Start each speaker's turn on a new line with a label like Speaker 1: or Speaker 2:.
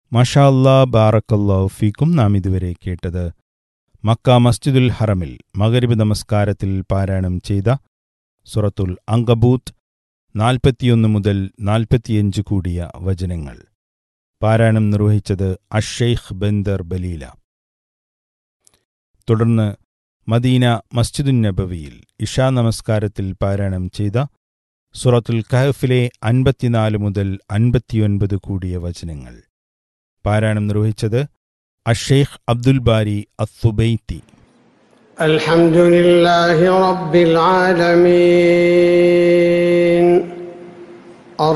Speaker 1: മഷാ അല്ലാ ബാറക്കല്ലാ ഫീക്കും നാം ഇതുവരെ കേട്ടത് മക്ക മസ്ജിദുൽ ഹറമിൽ മകരിബ് നമസ്കാരത്തിൽ പാരായണം ചെയ്ത സുറത്തുൽ അങ്കബൂത്ത് നാൽപ്പത്തിയൊന്ന് മുതൽ നാൽപ്പത്തിയഞ്ച് കൂടിയ വചനങ്ങൾ പാരായണം നിർവഹിച്ചത് അഷെയ്ഖ് ബന്ദർ ബലീല തുടർന്ന് മദീന മസ്ജിദുൻ നബവിയിൽ ഇഷാ നമസ്കാരത്തിൽ പാരായണം ചെയ്ത സുറത്തുൽ കഹഫിലെ അൻപത്തിനാല് മുതൽ അൻപത്തിയൊൻപത് കൂടിയ വചനങ്ങൾ പാരായണം നിർവഹിച്ചത് അഷെയ്ഖ് അബ്ദുൽ ബാരി അത്തുബൈത്തി
Speaker 2: الحمد لله رب العالمين